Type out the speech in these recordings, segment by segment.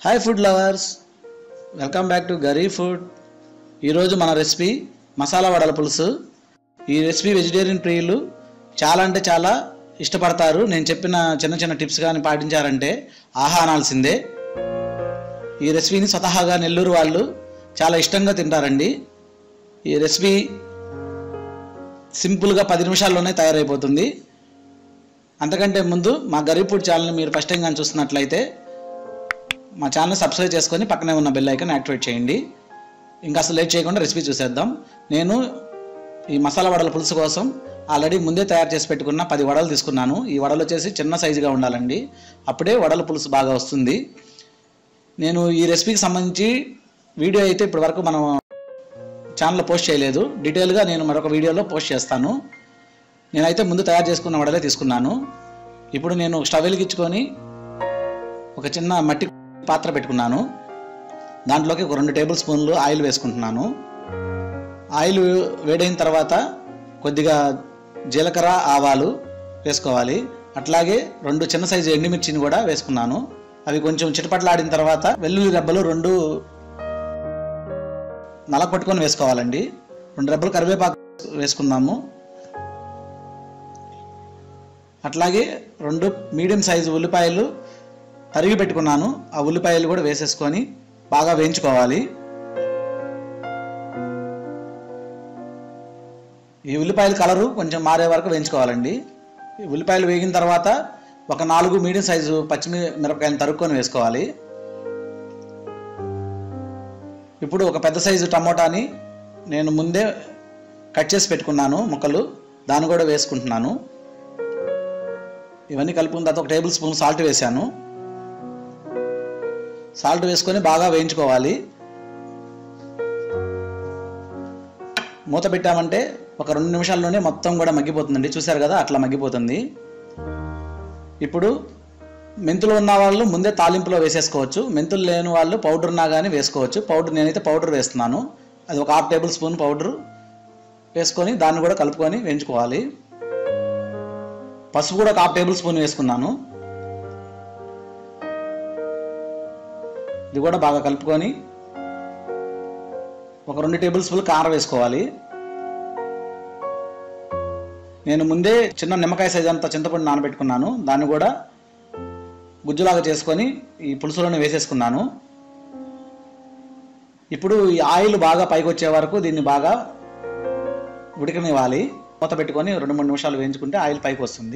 hi food lovers welcome back to గరీ food ఈరోజు మన రెసిపీ మసాలా వడల పులుసు ఈ రెసిపీ వెజిటేరియన్ ప్రియులు చాలా అంటే చాలా ఇష్టపడతారు నేను చెప్పిన చిన్న చిన్న టిప్స్ కానీ పాటించారంటే ఆహా అనాల్సిందే ఈ రెసిపీని స్వతహాగా నెల్లూరు వాళ్ళు చాలా ఇష్టంగా తింటారండి ఈ రెసిపీ సింపుల్గా పది నిమిషాల్లోనే తయారైపోతుంది అంతకంటే ముందు మా గరీబ్ ఫుడ్ ఛానల్ని మీరు ఫస్ట్ టైం కానీ చూస్తున్నట్లయితే మా ఛానల్ సబ్స్క్రైబ్ చేసుకొని పక్కనే ఉన్న బెల్ ఐకాన్ యాక్టివేట్ చేయండి ఇంకా అసలు లేట్ చేయకుండా రెసిపీ చూసేద్దాం నేను ఈ మసాలా వడల పులుసు కోసం ఆల్రెడీ ముందే తయారు చేసి పెట్టుకున్న పది వడలు తీసుకున్నాను ఈ వడలు వచ్చేసి చిన్న సైజుగా ఉండాలండి అప్పుడే వడల పులుసు బాగా వస్తుంది నేను ఈ రెసిపీకి సంబంధించి వీడియో అయితే ఇప్పటి వరకు మనం ఛానల్లో పోస్ట్ చేయలేదు డీటెయిల్గా నేను మరొక వీడియోలో పోస్ట్ చేస్తాను నేనైతే ముందు తయారు చేసుకున్న వడలే తీసుకున్నాను ఇప్పుడు నేను స్టవ్ వెలిగించుకొని ఒక చిన్న మట్టి పాత్ర పెట్టుకున్నాను దాంట్లోకి ఒక రెండు టేబుల్ స్పూన్లు ఆయిల్ వేసుకుంటున్నాను ఆయిల్ వేడైన తర్వాత కొద్దిగా జీలకర్ర ఆవాలు వేసుకోవాలి అట్లాగే రెండు చిన్న సైజు ఎండుమిర్చిని కూడా వేసుకున్నాను అవి కొంచెం చిటపట్లాడిన తర్వాత వెల్లుల్లి రెబ్బలు రెండు నలక పట్టుకొని వేసుకోవాలండి రెండు రెబ్బలు కరివేపాకు వేసుకుందాము అట్లాగే రెండు మీడియం సైజు ఉల్లిపాయలు తరిగి పెట్టుకున్నాను ఆ ఉల్లిపాయలు కూడా వేసేసుకొని బాగా వేయించుకోవాలి ఈ ఉల్లిపాయల కలరు కొంచెం మారే వరకు వేయించుకోవాలండి ఈ ఉల్లిపాయలు వేగిన తర్వాత ఒక నాలుగు మీడియం సైజు పచ్చిమి మిరపకాయలు తరుక్కొని వేసుకోవాలి ఇప్పుడు ఒక పెద్ద సైజు టమోటాని నేను ముందే కట్ చేసి పెట్టుకున్నాను ముక్కలు దాన్ని కూడా వేసుకుంటున్నాను ఇవన్నీ కలుపుకున్న తర్వాత ఒక టేబుల్ స్పూన్ సాల్ట్ వేసాను సాల్ట్ వేసుకొని బాగా వేయించుకోవాలి మూత పెట్టామంటే ఒక రెండు నిమిషాల్లోనే మొత్తం కూడా మగ్గిపోతుందండి చూశారు కదా అట్లా మగ్గిపోతుంది ఇప్పుడు మెంతులు ఉన్న వాళ్ళు ముందే తాలింపులో వేసేసుకోవచ్చు మెంతులు లేని వాళ్ళు పౌడర్ ఉన్నా కానీ వేసుకోవచ్చు పౌడర్ నేనైతే పౌడర్ వేస్తున్నాను అది ఒక హాఫ్ టేబుల్ స్పూన్ పౌడర్ వేసుకొని దాన్ని కూడా కలుపుకొని వేయించుకోవాలి పసుపు కూడా ఒక హాఫ్ టేబుల్ స్పూన్ వేసుకున్నాను ఇది కూడా బాగా కలుపుకొని ఒక రెండు టేబుల్ స్పూన్ కారం వేసుకోవాలి నేను ముందే చిన్న నిమ్మకాయ సైజ్ అంత చింతపండు నానబెట్టుకున్నాను దాన్ని కూడా గుజ్జులాగా చేసుకొని ఈ పులుసులోనే వేసేసుకున్నాను ఇప్పుడు ఈ ఆయిల్ బాగా పైకి వచ్చే వరకు దీన్ని బాగా ఉడకనివ్వాలి మూత పెట్టుకొని రెండు మూడు నిమిషాలు వేయించుకుంటే ఆయిల్ పైకి వస్తుంది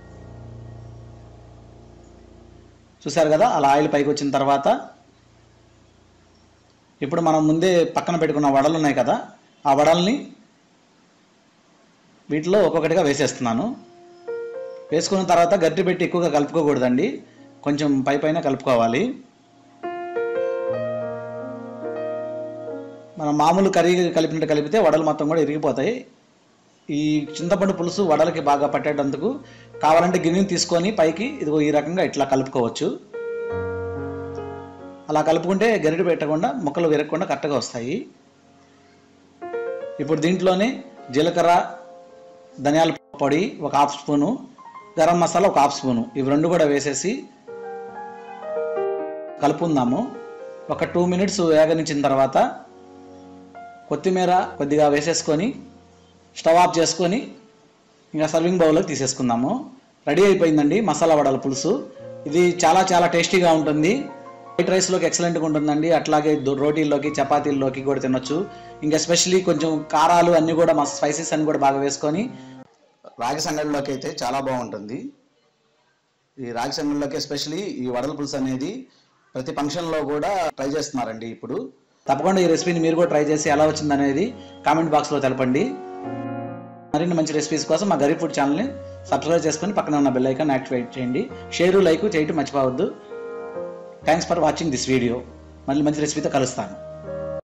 చూసారు కదా అలా ఆయిల్ పైకి వచ్చిన తర్వాత ఇప్పుడు మనం ముందే పక్కన పెట్టుకున్న వడలు ఉన్నాయి కదా ఆ వడల్ని వీటిలో ఒక్కొక్కటిగా వేసేస్తున్నాను వేసుకున్న తర్వాత గట్టి పెట్టి ఎక్కువగా కలుపుకోకూడదండి కొంచెం పై పైన కలుపుకోవాలి మనం మామూలు కర్రీ కలిపినట్టు కలిపితే వడలు మొత్తం కూడా ఇరిగిపోతాయి ఈ చింతపండు పులుసు వడలకి బాగా పట్టేటందుకు కావాలంటే గిన్నెని తీసుకొని పైకి ఇదిగో ఈ రకంగా ఇట్లా కలుపుకోవచ్చు అలా కలుపుకుంటే గరిటె పెట్టకుండా ముక్కలు విరగకుండా కరెక్ట్గా వస్తాయి ఇప్పుడు దీంట్లోనే జీలకర్ర ధనియాల పొడి ఒక హాఫ్ స్పూను గరం మసాలా ఒక హాఫ్ స్పూను ఇవి రెండు కూడా వేసేసి కలుపుకుందాము ఒక టూ మినిట్స్ వేగనించిన తర్వాత కొత్తిమీర కొద్దిగా వేసేసుకొని స్టవ్ ఆఫ్ చేసుకొని ఇంకా సర్వింగ్ బౌల్లో తీసేసుకుందాము రెడీ అయిపోయిందండి మసాలా వడల పులుసు ఇది చాలా చాలా టేస్టీగా ఉంటుంది వైట్ రైస్లోకి ఎక్సలెంట్గా ఉంటుందండి అట్లాగే దో- రోటీల్లోకి చపాతీల్లోకి కూడా తినొచ్చు ఇంకా ఎస్పెషలీ కొంచెం కారాలు అన్నీ కూడా మా స్పైసెస్ అన్ని కూడా బాగా వేసుకొని రాగి సంగడిలోకి అయితే చాలా బాగుంటుంది ఈ రాగి సంగడిలోకి ఎస్పెషలీ ఈ వడల పులుసు అనేది ప్రతి ఫంక్షన్లో కూడా ట్రై చేస్తున్నారండి ఇప్పుడు తప్పకుండా ఈ రెసిపీని మీరు కూడా ట్రై చేసి ఎలా వచ్చిందనేది కామెంట్ బాక్స్లో తెలపండి మరిన్ని మంచి రెసిపీస్ కోసం మా గరీబ్ ఫుడ్ ఛానల్ని సబ్స్క్రైబ్ చేసుకొని పక్కన ఉన్న బెల్ ఐకాన్ యాక్టివేట్ చేయండి షేరు లైక్ చేయటం మర్చిపోవద్దు thanks for watching this video మళ్ళీ మంచి రెసిపీతో కలుస్తాను